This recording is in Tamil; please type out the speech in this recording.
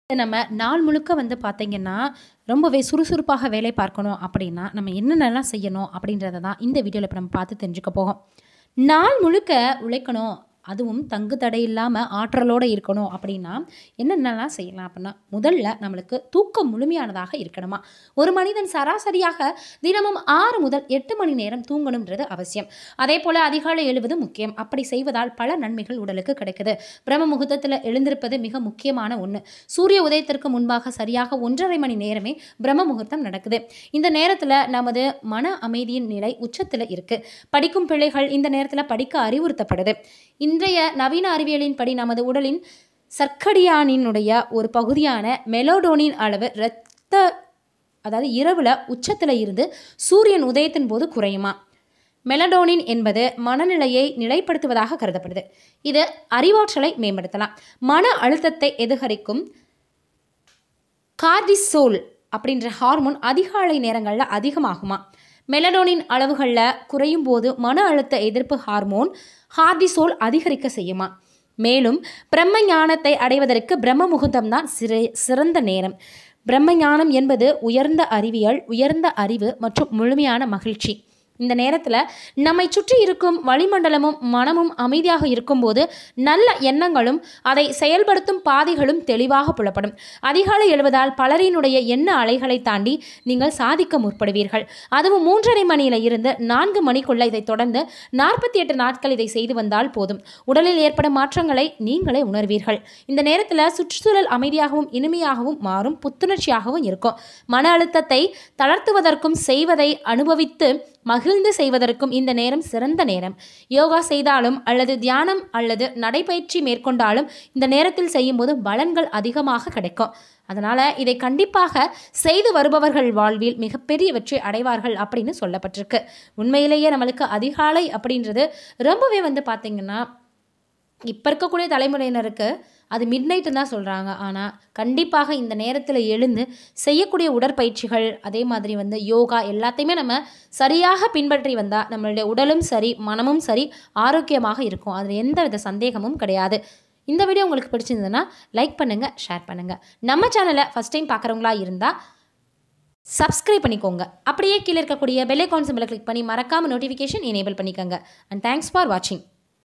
நம்ம நாள் முழுக்க வந்து பார்த்தீங்கன்னா, ரொம்பவே சுறுசுறுப்பாக வேலை பார்க்கணும் அப்படின்னா, நம்ம என்னென்னலாம் செய்யணும் அப்படின்றத தான் இந்த வீடியோல இப்ப நம்ம பார்த்து தெரிஞ்சுக்க போறோம். நாள் முழுக்க உழைக்கணும், அதுவும் தங்கு தடை இல்லாம ஆற்றலோட இருக்கணும் அப்படின்னா, என்னென்னலாம் செய்யலாம் அப்படின்னா, முதல்ல நம்மளுக்கு தூக்கம் முழுமையானதாக இருக்கணுமா. ஒரு மனிதன் சராசரியாக தினமும் 6 முதல் 8 மணி நேரம் தூங்கணும்ன்றது அவசியம். அதேபோல அதிகாலை எழுவது முக்கியம். அப்படி செய்வதால் பல நன்மைகள் உடலுக்கு கிடைக்குது. பிரம்ம முகூர்த்தத்தில எழுந்திருப்பது மிக முக்கியமான ஒண்ணு. சூரிய உதயத்திற்கு முன்பாக சரியாக 1 1/2 மணி நேரமே பிரம்ம முகூர்த்தம் நடக்குது. இந்த நேரத்தில நமது மன அமைதியின் நிலை உச்சத்தில இருக்கு. படிக்கும் பிள்ளைகள் இந்த நேரத்தில படிக்க அறிவுறுத்தப்படுது. இன்றைய நவீன அறிவியலின்படி நமது உடலின் சர்க்கடியானினுடைய ஒரு பகுதியான மெலடோனின் அளவு இரத்த அதாவது இரவுல உச்சத்தில இருந்து சூரியன் உதயத்தின் போது குறையுமாம். மெலடோனின் என்பது மனநிலையை நிலைப்படுத்துவதாக கருதப்படுது. இது அறிவாற்றலை மேம்படுத்தலாம். மன அழுத்தத்தை எதிகரிக்கும் கார்டிசோல் அப்படின்ற ஹார்மோன் அதிகாலை நேரங்கள்ல அதிகமாகுமாம். மெலடோனின் அளவுகள்ல குறையும் போது மன அழுத்த எதிர்ப்பு ஹார்மோன் கார்டிசோல் அதிகரிக்க செய்யுமாம். மேலும் பிரம்ம ஞானத்தை அடைவதற்கு பிரம்ம முகூர்த்தம் தான் சிறை சிறந்த நேரம். பிரம்ம ஞானம் என்பது உயர்ந்த அறிவியல், உயர்ந்த அறிவு மற்றும் முழுமையான மகிழ்ச்சி. இந்த நேரத்தில நம்மைச் சுற்றி இருக்கும் வளிமண்டலமும், மனமும் அமைதியாக இருக்கும்போது நல்ல எண்ணங்களும், அதை செயல்படுத்தும் பாதைகளும் தெளிவாக புலப்படும். அதிகாலை எழுவதால் பலரினுடைய எண்ண அலைகளை தாண்டி நீங்கள் சாதிக்க முற்படுவீர்கள். அதுவும் 3 1/2 மணியில இருந்து 4 மணிக்குள்ள இதைத் தொடர்ந்து 48 நாட்கள் இதை செய்து வந்தால் போதும். உடலில் ஏற்படும் மாற்றங்களை நீங்களே உணர்வீர்கள். இந்த நேரத்தில சுற்றுச்சூழல் அமைதியாகவும், இனிமையாகவும் மாறும். புத்துணர்ச்சியாகவும் இருக்கும். மன அழுத்தத்தை தளர்த்துவதற்கும், செய்வதை அனுபவித்து மகிழ்ந்து செய்வதற்கும் இந்த நேரம் சிறந்த நேரம். யோகா செய்தாலும் அல்லது தியானம் அல்லது நடைப்பயிற்சி மேற்கொண்டாலும் இந்த நேரத்தில் செய்யும்போது பலன்கள் அதிகமாக கிடைக்கும். அதனால இதை கண்டிப்பாக செய்து வருபவர்கள் வாழ்வில் மிகப்பெரிய வெற்றி அடைவார்கள் அப்படின்னு சொல்லப்பட்டிருக்கு. உண்மையிலேயே நம்மளுக்கு அதிகாலை அப்படின்றது ரொம்பவே வந்து பார்த்தீங்கன்னா, இப்ப இருக்கக்கூடிய தலைமுறையினருக்கு அது மிட்நைட்ன்னு தான் சொல்றாங்க. ஆனா, கண்டிப்பாக இந்த நேரத்தில எழுந்து செய்யக்கூடிய உடற்பயிற்சிகள், அதே மாதிரி வந்து யோகா எல்லாத்தையுமே நம்ம சரியாக பின்பற்றி வந்தா, நம்மளுடைய உடலும் சரி, மனமும் சரி ஆரோக்கியமாக இருக்கும். அதில எந்தவித சந்தேகமும் கிடையாது. இந்த வீடியோ உங்களுக்கு பிடிச்சிருந்ததுன்னா, லைக் பண்ணுங்க, ஷேர் பண்ணுங்க. நம்ம சேனல ஃபர்ஸ்ட் டைம் பார்க்குறவங்களா இருந்தா, சப்ஸ்கிரைப் பண்ணிக்கோங்க. அப்படியே கீழ இருக்கக்கூடிய பெல் ஐகான் சிம்பல கிளிக் பண்ணி மறக்காம நோட்டிஃபிகேஷன் எனேபிள் பண்ணிக்கங்க. அண்ட் தேங்க்ஸ் ஃபார் வாட்சிங்.